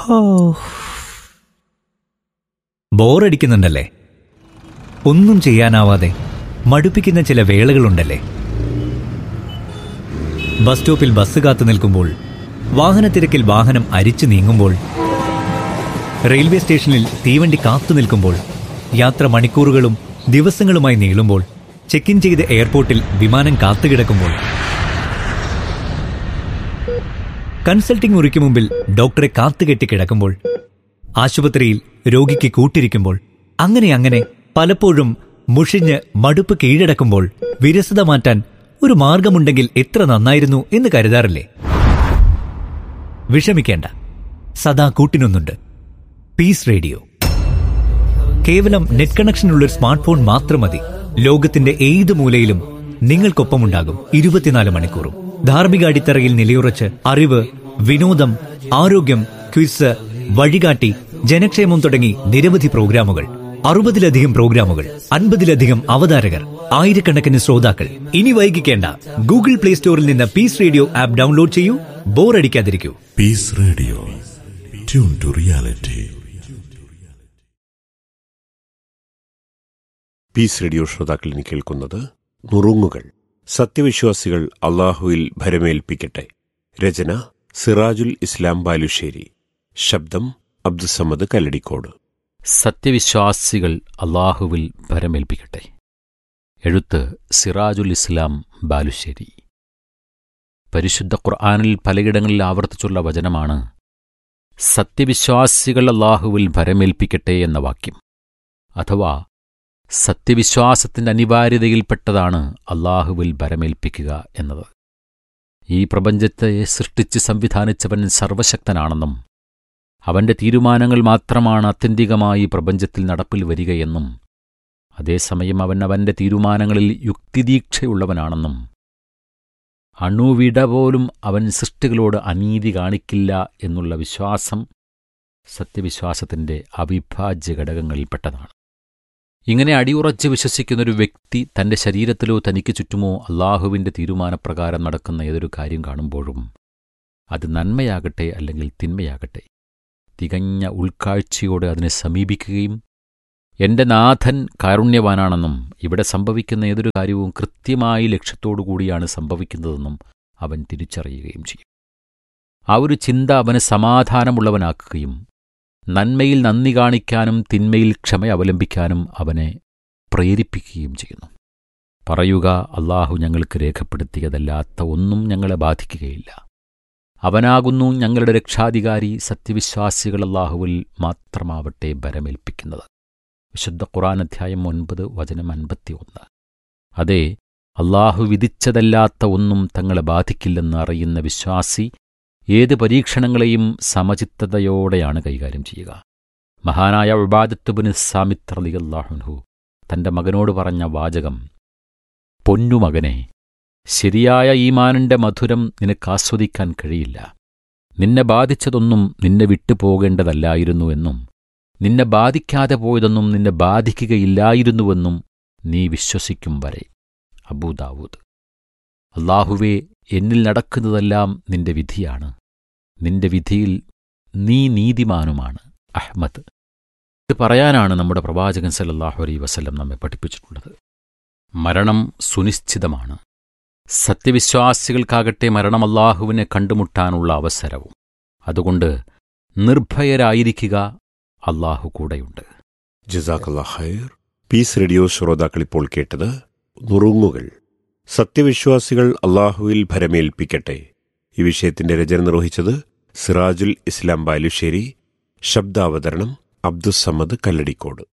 ഓ ബോറടിക്കുന്നുണ്ടല്ലേ ഒന്നും ചെയ്യാനാവാതെ മടുപ്പിക്കുന്ന ചില വേളകളുണ്ടല്ലേ ബസ് സ്റ്റോപ്പിൽ ബസ് കാത്തു നിൽക്കുമ്പോൾ വാഹനത്തിരക്കിൽ വാഹനം അരിച്ചു നീങ്ങുമ്പോൾ റെയിൽവേ സ്റ്റേഷനിൽ തീവണ്ടി കാത്തു നിൽക്കുമ്പോൾ യാത്ര മണിക്കൂറുകളും ദിവസങ്ങളുമായി നീളുമ്പോൾ ചെക്ക് ഇൻ ചെയ്ത് എയർപോർട്ടിൽ വിമാനം കാത്തുകിടക്കുമ്പോൾ കൺസൾട്ടിംഗ് മുറിക്ക് മുമ്പിൽ ഡോക്ടറെ കാത്തുകെട്ടി കിടക്കുമ്പോൾ ആശുപത്രിയിൽ രോഗിക്ക് കൂട്ടിരിക്കുമ്പോൾ അങ്ങനെ അങ്ങനെ പലപ്പോഴും മുഷിഞ്ഞ് മടുപ്പ് കീഴടക്കുമ്പോൾ വിരസത മാറ്റാൻ ഒരു മാർഗമുണ്ടെങ്കിൽ എത്ര നന്നായിരുന്നു എന്ന് കരുതാറില്ലേ വിഷമിക്കേണ്ട സദാ കൂട്ടിനൊന്നുണ്ട് പീസ് റേഡിയോ കേവലം നെറ്റ് കണക്ഷനുള്ള ഒരു സ്മാർട്ട് ഫോൺ മാത്രം മതി ലോകത്തിന്റെ ഏത് മൂലയിലും നിങ്ങൾക്കൊപ്പമുണ്ടാകും ഇരുപത്തിനാല് മണിക്കൂറും ധാർമ്മിക അടിത്തറയിൽ നിലയുറച്ച് അറിവ് വിനോദം ആരോഗ്യം ക്വിസ് വഴികാട്ടി ജനക്ഷേമം തുടങ്ങി നിരവധി പ്രോഗ്രാമുകൾ അറുപതിലധികം പ്രോഗ്രാമുകൾ അൻപതിലധികം അവതാരകർ ആയിരക്കണക്കിന് ശ്രോതാക്കൾ ഇനി വൈകിക്കേണ്ട ഗൂഗിൾ പ്ലേ സ്റ്റോറിൽ നിന്ന് പീസ് റേഡിയോ ആപ്പ് ഡൗൺലോഡ് ചെയ്യൂ ബോറടിക്കാതിരിക്കൂ Peace Radio. Tune to reality. Peace radio ശ്രോതാക്കൾ ഇനി കേൾക്കുന്നത് നുറുങ്ങുകൾ സത്യവിശ്വാസികൾ അള്ളാഹുവിൽ ഭരമേൽപ്പിക്കട്ടെ രചന സിറാജുൽ ഇസ്ലാം ബാലുശ്ശേരി ശബ്ദം അബ്ദുസമ്മദ് കല്ലടിക്കോട് സത്യവിശ്വാസികൾ അള്ളാഹുവിൽ ഭരമേൽപ്പിക്കട്ടെ എഴുത്ത് സിറാജുൽ ഇസ്ലാം ബാലുശ്ശേരി പരിശുദ്ധ ഖുർആാനിൽ പലയിടങ്ങളിൽ ആവർത്തിച്ചുള്ള വചനമാണ് സത്യവിശ്വാസികൾ അള്ളാഹുവിൽ ഭരമേൽപ്പിക്കട്ടെ എന്ന വാക്യം അഥവാ സത്യവിശ്വാസത്തിന്റെ അനിവാര്യതയിൽപ്പെട്ടതാണ് അള്ളാഹുവിൽ ഭരമേൽപ്പിക്കുക എന്നത് ഈ പ്രപഞ്ചത്തെ സൃഷ്ടിച്ച് സംവിധാനിച്ചവൻ സർവശക്തനാണെന്നും അവന്റെ തീരുമാനങ്ങൾ മാത്രമാണ് ആത്യന്തികമായി പ്രപഞ്ചത്തിൽ നടപ്പിൽ വരികയെന്നും അതേസമയം അവൻ അവന്റെ തീരുമാനങ്ങളിൽ യുക്തിദീക്ഷയുള്ളവനാണെന്നും അണുവിട പോലും അവൻ സൃഷ്ടികളോട് അനീതി കാണിക്കില്ല എന്നുള്ള വിശ്വാസം സത്യവിശ്വാസത്തിന്റെ അവിഭാജ്യ ഘടകങ്ങളിൽപ്പെട്ടതാണ് ഇങ്ങനെ അടിയുറച്ച് വിശ്വസിക്കുന്നൊരു വ്യക്തി തന്റെ ശരീരത്തിലോ തനിക്ക് ചുറ്റുമോ അള്ളാഹുവിന്റെ തീരുമാനപ്രകാരം നടക്കുന്ന ഏതൊരു കാര്യം കാണുമ്പോഴും അത് നന്മയാകട്ടെ അല്ലെങ്കിൽ തിന്മയാകട്ടെ തികഞ്ഞ ഉൾക്കാഴ്ചയോടെ അതിനെ സമീപിക്കുകയും എന്റെ നാഥൻ കാരുണ്യവാനാണെന്നും ഇവിടെ സംഭവിക്കുന്ന ഏതൊരു കാര്യവും കൃത്യമായി ലക്ഷ്യത്തോടു കൂടിയാണ് സംഭവിക്കുന്നതെന്നും അവൻ തിരിച്ചറിയുകയും ചെയ്യും ആ ഒരു ചിന്ത അവനെ സമാധാനമുള്ളവനാക്കുകയും നന്മയിൽ നന്ദി കാണിക്കാനും തിന്മയിൽ ക്ഷമ അവലംബിക്കാനും അവനെ പ്രേരിപ്പിക്കുകയും ചെയ്യുന്നു പറയുക അള്ളാഹു ഞങ്ങൾക്ക് രേഖപ്പെടുത്തിയതല്ലാത്ത ഒന്നും ഞങ്ങളെ ബാധിക്കുകയില്ല അവനാകുന്നു ഞങ്ങളുടെ രക്ഷാധികാരി സത്യവിശ്വാസികൾ അള്ളാഹുവിൽ മാത്രമാവട്ടെ ബരമേൽപ്പിക്കുന്നത് വിശുദ്ധ ഖുറാൻ അധ്യായം ഒൻപത് വചനം അൻപത്തിയൊന്ന് അതെ അള്ളാഹു വിധിച്ചതല്ലാത്ത ഒന്നും തങ്ങളെ ബാധിക്കില്ലെന്ന് അറിയുന്ന വിശ്വാസി ഏത് പരീക്ഷണങ്ങളെയും സമചിത്തതയോടെയാണ് കൈകാര്യം ചെയ്യുക മഹാനായ ഉബാദത്തുബിന് സാമിത്ര അലിയല്ലാഹുൻഹു തന്റെ മകനോട് പറഞ്ഞ വാചകം പൊന്നുമകനെ ശരിയായ ഈമാനിന്റെ മധുരം നിനക്ക് ആസ്വദിക്കാൻ കഴിയില്ല നിന്നെ ബാധിച്ചതൊന്നും നിന്നെ വിട്ടുപോകേണ്ടതല്ലായിരുന്നു എന്നും നിന്നെ ബാധിക്കാതെ പോയതൊന്നും നിന്നെ ബാധിക്കുകയില്ലായിരുന്നുവെന്നും നീ വിശ്വസിക്കും വരെ അബൂദാവൂദ് അള്ളാഹുവേ എന്നിൽ നടക്കുന്നതെല്ലാം നിന്റെ വിധിയാണ് നിന്റെ വിധിയിൽ നീ നീതിമാനുമാണ് അഹ്മദ് ഇത് പറയാനാണ് നമ്മുടെ പ്രവാചകൻ സല്ലല്ലാഹു അലൈഹി വസല്ലം നമ്മെ പഠിപ്പിച്ചിട്ടുള്ളത് മരണം സുനിശ്ചിതമാണ് സത്യവിശ്വാസികൾക്കാകട്ടെ മരണം അള്ളാഹുവിനെ കണ്ടുമുട്ടാനുള്ള അവസരവും അതുകൊണ്ട് നിർഭയരായിരിക്കുക അള്ളാഹു കൂടെയുണ്ട് ജസാഖല്ലാ ഖൈർ പീസ് റേഡിയോ ശ്രോതാക്കൾ ഇപ്പോൾ കേട്ടത് നുറുങ്ങുകൾ സത്യവിശ്വാസികൾ അള്ളാഹുവിൽ ഭരമേൽപ്പിക്കട്ടെ ഈ വിഷയത്തിന്റെ രചന നിർവഹിച്ചത് സിറാജുൽ ഇസ്ലാം ബാലുശ്ശേരി ശബ്ദാവതരണം അബ്ദുസമ്മദ് കല്ലടിക്കോട്